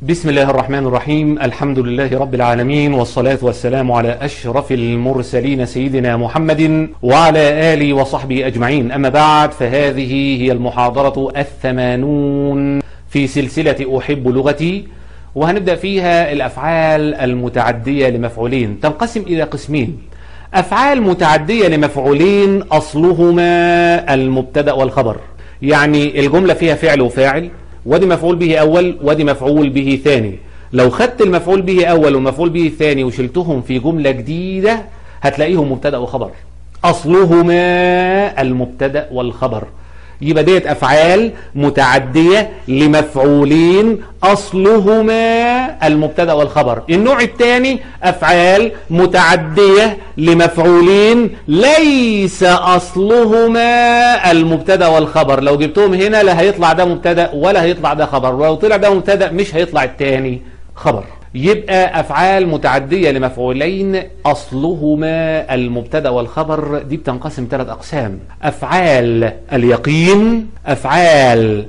بسم الله الرحمن الرحيم الحمد لله رب العالمين والصلاة والسلام على أشرف المرسلين سيدنا محمد وعلى آله وصحبه أجمعين أما بعد فهذه هي المحاضرة الثمانون في سلسلة أحب لغتي وهنبدأ فيها الأفعال المتعدية لمفعولين تنقسم إلى قسمين أفعال متعدية لمفعولين أصلهما المبتدأ والخبر يعني الجملة فيها فعل وفاعل ودي مفعول به أول ودي مفعول به ثاني لو خدت المفعول به أول والمفعول به ثاني وشلتهم في جملة جديدة هتلاقيهم مبتدأ وخبر أصلهما المبتدأ والخبر يبقى ديت أفعال متعدية لمفعولين أصلهما المبتدأ والخبر النوع الثاني أفعال متعدية لمفعولين ليس أصلهما المبتدأ والخبر لو جبتهم هنا لا هيطلع ده مبتدأ ولا هيطلع ده خبر ولو طلع ده مبتدأ مش هيطلع الثاني خبر يبقى أفعال متعدية لمفعولين أصلهما المبتدأ والخبر دي بتنقسم ثلاث أقسام أفعال اليقين أفعال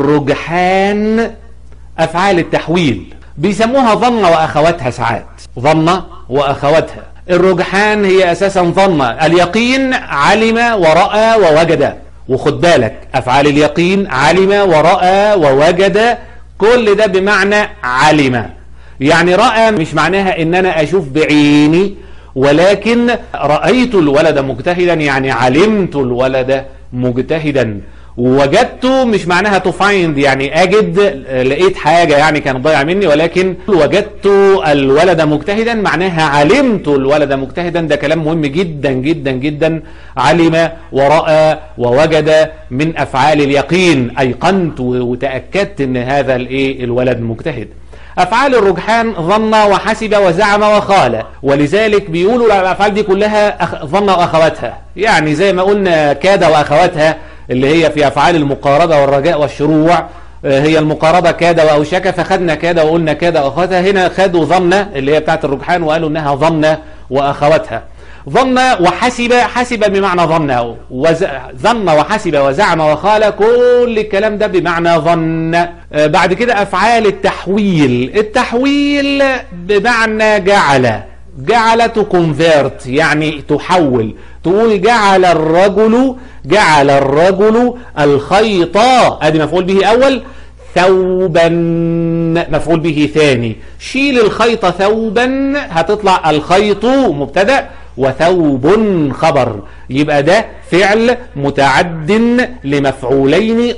الرجحان أفعال التحويل بيسموها ظن وأخواتها ساعات ظن وأخواتها الرجحان هي أساسا ظن اليقين علم ورأى ووجد وخد بالك أفعال اليقين علم ورأى ووجد كل ده بمعنى علم يعني رأى مش معناها ان انا اشوف بعيني ولكن رأيت الولد مجتهدا يعني علمت الولد مجتهدا وجدت مش معناها تو فايند يعني اجد لقيت حاجة يعني كانت ضايعة مني ولكن وجدت الولد مجتهدا معناها علمت الولد مجتهدا ده كلام مهم جدا جدا جدا علم ورأى ووجد من افعال اليقين ايقنت وتأكدت ان هذا الايه الولد مجتهد أفعال الرجحان ظن وحسب وزعم وخال ولذلك بيقولوا الأفعال دي كلها أخ... ظن وأخواتها يعني زي ما قلنا كاد وأخواتها اللي هي في أفعال المقاربة والرجاء والشروع هي المقاربة كاد وأوشك فخدنا كاد وقلنا كاد وأخواتها هنا خدوا ظن اللي هي بتاعت الرجحان وقالوا إنها ظن وأخواتها ظن وحسب حسب بمعنى ظن وز... ظن وحسب وزعم وخال كل الكلام ده بمعنى ظن بعد كده أفعال التحويل التحويل بمعنى جعل جعل تكونفيرت يعني تحول تقول جعل الرجل جعل الرجل الخيط ادي مفعول به اول ثوبا مفعول به ثاني شيل الخيط ثوبا هتطلع الخيط مبتدأ وثوب خبر يبقى ده فعل متعد لمفعولين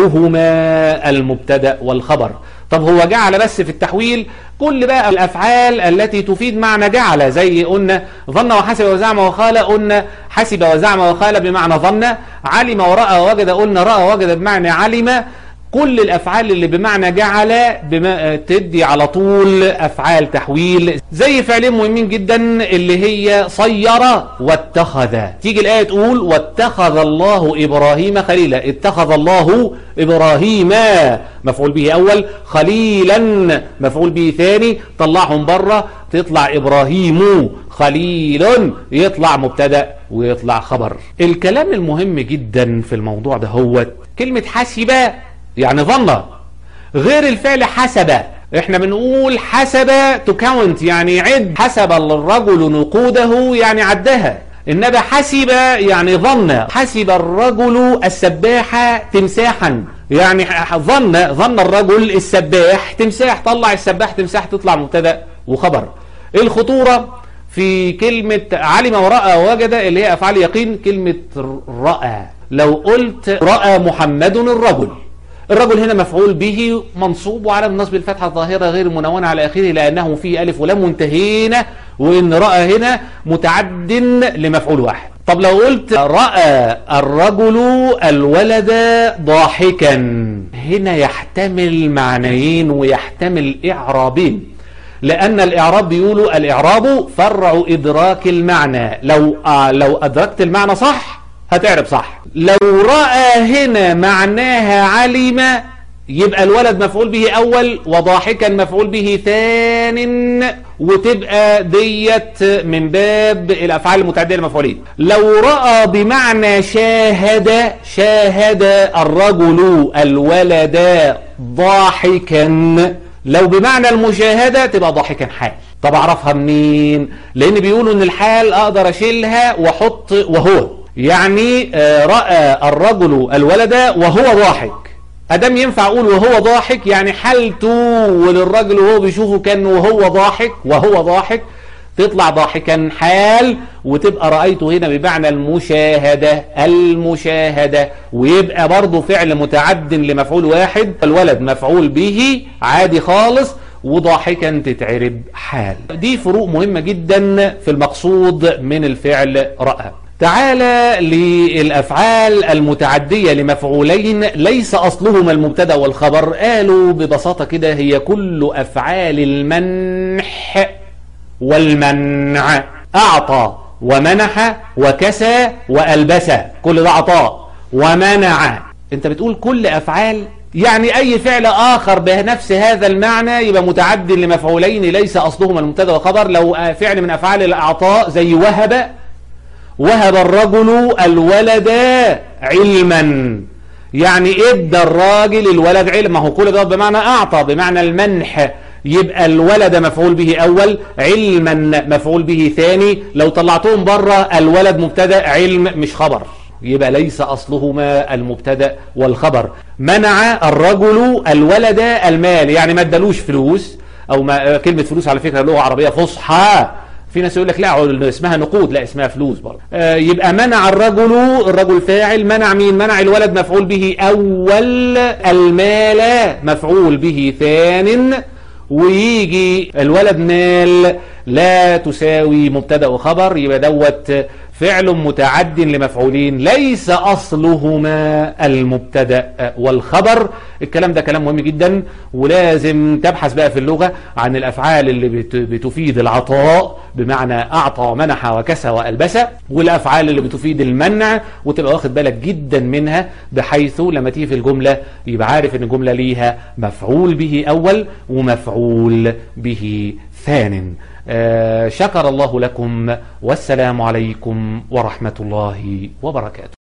أصلهما المبتدأ والخبر طب هو جعل بس في التحويل كل بقى الأفعال التي تفيد معنى جعل زي قلنا ظن وحسب وزعم وخال قلنا حسب وزعم وخال بمعنى ظن علم ورأى ووجد قلنا رأى ووجد بمعنى علم كل الافعال اللي بمعنى جعل بما تدي على طول افعال تحويل زي فعلين مهمين جدا اللي هي صير واتخذ تيجي الايه تقول واتخذ الله ابراهيم خليلا اتخذ الله ابراهيم مفعول به اول خليلا مفعول به ثاني طلعهم بره تطلع ابراهيم خليل يطلع مبتدا ويطلع خبر الكلام المهم جدا في الموضوع ده هو كلمه حسب يعني ظن غير الفعل حسب احنا بنقول حسب تكاونت يعني عد حسب الرجل نقوده يعني عدها انما حسب يعني ظن حسب الرجل السباح تمساحا يعني ظن ظن الرجل السباح تمساح طلع السباح تمساح تطلع مبتدا وخبر الخطورة في كلمة علم ورأى ووجد اللي هي أفعال يقين كلمة رأى لو قلت رأى محمد الرجل الرجل هنا مفعول به منصوب وعلى النصب الفتحة الظاهرة غير المنونة على آخره لأنه فيه ألف ولام منتهين وإن رأى هنا متعد لمفعول واحد طب لو قلت رأى الرجل الولد ضاحكا هنا يحتمل معنيين ويحتمل إعرابين لأن الإعراب بيقولوا الإعراب فرع إدراك المعنى لو آه لو أدركت المعنى صح هتعرب صح لو رأى هنا معناها علم يبقى الولد مفعول به أول وضاحكا مفعول به ثان وتبقى ديت من باب الأفعال المتعدية المفعولين لو رأى بمعنى شاهد شاهد الرجل الولد ضاحكا لو بمعنى المشاهدة تبقى ضاحكا حال طب اعرفها منين لان بيقولوا ان الحال اقدر اشيلها واحط وهو يعني آه، رأى الرجل الولد وهو ضاحك ادم ينفع اقول وهو ضاحك يعني حالته وللرجل وهو بيشوفه كان وهو ضاحك وهو ضاحك تطلع ضاحكا حال وتبقى رأيته هنا بمعنى المشاهدة المشاهدة ويبقى برضه فعل متعد لمفعول واحد الولد مفعول به عادي خالص وضاحكا تتعرب حال دي فروق مهمة جدا في المقصود من الفعل رأى تعالى للأفعال المتعدية لمفعولين ليس أصلهما المبتدا والخبر قالوا ببساطة كده هي كل أفعال المنح والمنع أعطى ومنح وكسى وألبس كل ده عطاء ومنع انت بتقول كل أفعال يعني أي فعل آخر بنفس هذا المعنى يبقى متعد لمفعولين ليس أصلهما المبتدا والخبر لو فعل من أفعال الأعطاء زي وهب وهب الرجل الولد علما يعني ادى الراجل الولد علم ما هو كل ده بمعنى اعطى بمعنى المنح يبقى الولد مفعول به اول علما مفعول به ثاني لو طلعتهم بره الولد مبتدا علم مش خبر يبقى ليس اصلهما المبتدا والخبر منع الرجل الولد المال يعني ما ادالوش فلوس او ما كلمه فلوس على فكره لغه عربيه فصحى في ناس يقول لك لا اسمها نقود لا اسمها فلوس برضه آه يبقى منع الرجل الرجل فاعل منع مين منع الولد مفعول به اول المال مفعول به ثان ويجي الولد نال لا تساوي مبتدا وخبر يبقى دوت فعل متعد لمفعولين ليس أصلهما المبتدا والخبر الكلام ده كلام مهم جدا ولازم تبحث بقى في اللغة عن الأفعال اللي بتفيد العطاء بمعنى أعطى ومنح وكسى وألبس والأفعال اللي بتفيد المنع وتبقى واخد بالك جدا منها بحيث لما تيجي في الجملة يبقى عارف ان الجملة ليها مفعول به أول ومفعول به ثان آه شكر الله لكم والسلام عليكم ورحمة الله وبركاته